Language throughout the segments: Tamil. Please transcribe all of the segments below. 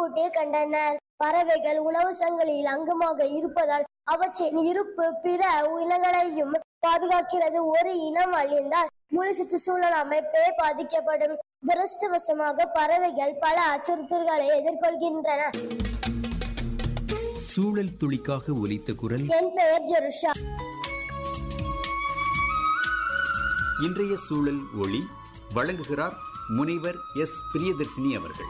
முன்கூட்டியே கண்டனர் பறவைகள் உணவு சங்கிலியில் அங்கமாக இருப்பதால் அவற்றின் இருப்பு பிற இனங்களையும் பாதுகாக்கிறது ஒரு இனம் அழிந்தால் முழு சுற்றுச்சூழல் அமைப்பே பாதிக்கப்படும் துரஷ்டவசமாக பறவைகள் பல அச்சுறுத்தல்களை எதிர்கொள்கின்றன சூழல் துளிக்காக ஒலித்த குரல் என் பெயர் ஜெருஷா இன்றைய சூழல் ஒளி வழங்குகிறார் முனைவர் எஸ் பிரியதர்சினி அவர்கள்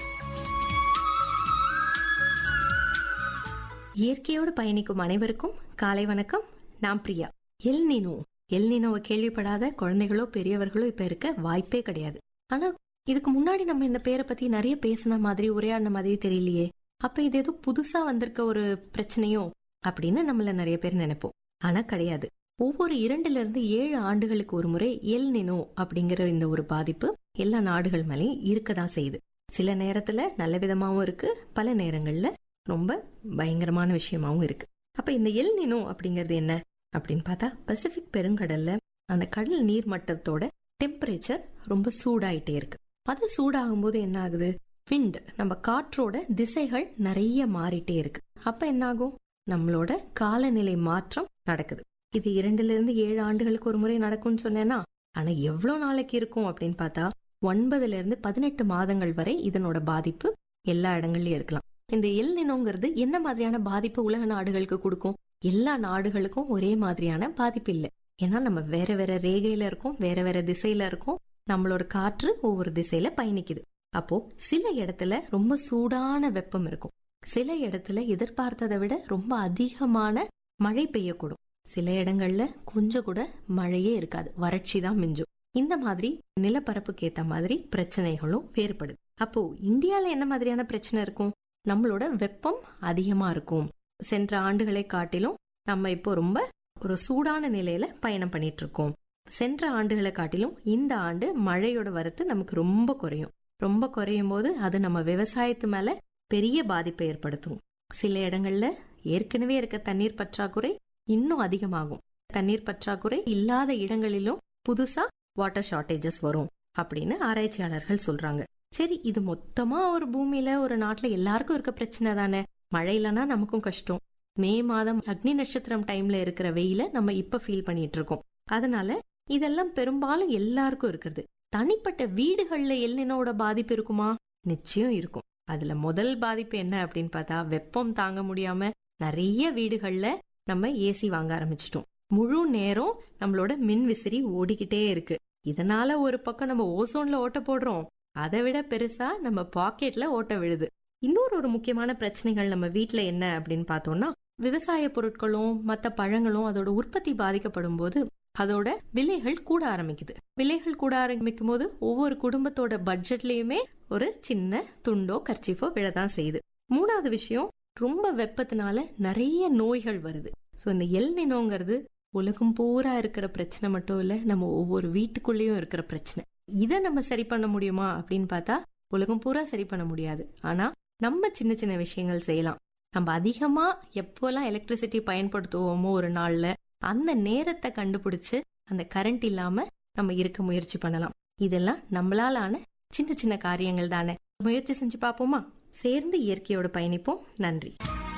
இயற்கையோடு பயணிக்கும் அனைவருக்கும் காலை வணக்கம் நான் பிரியா எல் நினோ எல் நினோவை கேள்விப்படாத குழந்தைகளோ பெரியவர்களோ இப்ப இருக்க வாய்ப்பே கிடையாது ஆனா இதுக்கு முன்னாடி நம்ம இந்த பேரை பத்தி நிறைய பேசின மாதிரி உரையாடின மாதிரி தெரியலையே அப்ப இது ஏதோ புதுசா வந்திருக்க ஒரு பிரச்சனையோ அப்படின்னு நம்மள நிறைய பேர் நினைப்போம் ஆனா கிடையாது ஒவ்வொரு இரண்டுல இருந்து ஏழு ஆண்டுகளுக்கு ஒரு முறை எல் நினோ அப்படிங்கிற இந்த ஒரு பாதிப்பு எல்லா நாடுகள் மேலேயும் இருக்கதான் செய்யுது சில நேரத்துல நல்ல விதமாவும் இருக்கு பல நேரங்கள்ல ரொம்ப பயங்கரமான விஷயமாவும் இருக்கு அப்ப இந்த எல் நினோ அப்படிங்கிறது என்ன அப்படின்னு பார்த்தா பசிபிக் பெருங்கடல்ல அந்த கடல் நீர் மட்டத்தோட டெம்பரேச்சர் ரொம்ப சூடாயிட்டே இருக்கு அது சூடாகும் போது என்ன ஆகுது விண்ட் நம்ம காற்றோட திசைகள் நிறைய மாறிட்டே இருக்கு அப்ப என்ன ஆகும் நம்மளோட காலநிலை மாற்றம் நடக்குது இது இரண்டுல இருந்து ஏழு ஆண்டுகளுக்கு ஒரு முறை நடக்கும்னு சொன்னேன்னா ஆனா எவ்வளவு நாளைக்கு இருக்கும் அப்படின்னு பார்த்தா ஒன்பதுல இருந்து பதினெட்டு மாதங்கள் வரை இதனோட பாதிப்பு எல்லா இடங்கள்லயும் இருக்கலாம் இந்த எல் நினோங்கிறது என்ன மாதிரியான பாதிப்பு உலக நாடுகளுக்கு கொடுக்கும் எல்லா நாடுகளுக்கும் ஒரே மாதிரியான பாதிப்பு இல்லை ஏன்னா நம்ம வேற வேற ரேகையில இருக்கோம் வேற வேற திசையில இருக்கோம் நம்மளோட காற்று ஒவ்வொரு திசையில பயணிக்குது அப்போ சில இடத்துல ரொம்ப சூடான வெப்பம் இருக்கும் சில இடத்துல எதிர்பார்த்ததை விட ரொம்ப அதிகமான மழை பெய்யக்கூடும் சில இடங்கள்ல கொஞ்சம் கூட மழையே இருக்காது வறட்சி தான் மிஞ்சும் இந்த மாதிரி நிலப்பரப்புக்கு ஏத்த மாதிரி பிரச்சனைகளும் வேறுபடுது அப்போ இந்தியால என்ன மாதிரியான பிரச்சனை இருக்கும் நம்மளோட வெப்பம் அதிகமா இருக்கும் சென்ற ஆண்டுகளை காட்டிலும் நம்ம இப்போ ரொம்ப ஒரு சூடான நிலையில பயணம் பண்ணிட்டு இருக்கோம் சென்ற ஆண்டுகளை காட்டிலும் இந்த ஆண்டு மழையோட வரத்து நமக்கு ரொம்ப குறையும் ரொம்ப குறையும் போது அது நம்ம விவசாயத்து மேல பெரிய பாதிப்பை ஏற்படுத்தும் சில இடங்கள்ல ஏற்கனவே இருக்க தண்ணீர் பற்றாக்குறை இன்னும் அதிகமாகும் தண்ணீர் பற்றாக்குறை இல்லாத இடங்களிலும் புதுசா வாட்டர் ஷார்டேஜஸ் வரும் அப்படின்னு ஆராய்ச்சியாளர்கள் சொல்றாங்க சரி இது மொத்தமா ஒரு பூமியில ஒரு நாட்டுல எல்லாருக்கும் இருக்க பிரச்சனை தானே மழை இல்லைன்னா நமக்கும் கஷ்டம் மே மாதம் அக்னி நட்சத்திரம் டைம்ல இருக்கிற வெயில நம்ம இப்ப ஃபீல் பண்ணிட்டு இருக்கோம் அதனால இதெல்லாம் பெரும்பாலும் எல்லாருக்கும் இருக்கிறது தனிப்பட்ட வீடுகள்ல எல்லினோட பாதிப்பு இருக்குமா நிச்சயம் இருக்கும் அதுல முதல் பாதிப்பு என்ன அப்படின்னு பார்த்தா வெப்பம் தாங்க முடியாம நிறைய வீடுகள்ல நம்ம ஏசி வாங்க ஆரம்பிச்சிட்டோம் முழு நேரம் நம்மளோட மின் விசிறி ஓடிக்கிட்டே இருக்கு இதனால ஒரு பக்கம் நம்ம ஓசோன்ல ஓட்ட போடுறோம் அதை விட பெருசா நம்ம பாக்கெட்ல ஓட்ட விழுது இன்னொரு ஒரு முக்கியமான பிரச்சனைகள் நம்ம வீட்ல என்ன அப்படின்னு பார்த்தோம்னா விவசாய பொருட்களும் மத்த பழங்களும் அதோட உற்பத்தி பாதிக்கப்படும் போது அதோட விலைகள் கூட ஆரம்பிக்குது விலைகள் கூட ஆரம்பிக்கும் போது ஒவ்வொரு குடும்பத்தோட பட்ஜெட்லயுமே ஒரு சின்ன துண்டோ கர்ச்சீஃபோ விழதான் செய்யுது மூணாவது விஷயம் ரொம்ப வெப்பத்தினால நிறைய நோய்கள் வருது ஸோ இந்த எல் நினோங்கிறது உலகம் பூரா இருக்கிற பிரச்சனை மட்டும் இல்ல நம்ம ஒவ்வொரு வீட்டுக்குள்ளேயும் இருக்கிற பிரச்சனை இதை நம்ம சரி பண்ண முடியுமா அப்படின்னு பார்த்தா உலகம் பூரா சரி பண்ண முடியாது ஆனா நம்ம சின்ன சின்ன விஷயங்கள் செய்யலாம் நம்ம அதிகமா எப்போல்லாம் எலக்ட்ரிசிட்டி பயன்படுத்துவோமோ ஒரு நாள்ல அந்த நேரத்தை கண்டுபிடிச்சு அந்த கரண்ட் இல்லாம நம்ம இருக்க முயற்சி பண்ணலாம் இதெல்லாம் நம்மளால ஆன சின்ன சின்ன காரியங்கள் தானே முயற்சி செஞ்சு பார்ப்போமா சேர்ந்து இயற்கையோடு பயணிப்போம் நன்றி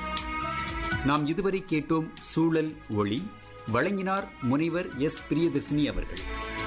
நாம் இதுவரை கேட்டோம் சூழல் ஒளி வழங்கினார் முனைவர் எஸ் பிரியதர்சினி அவர்கள்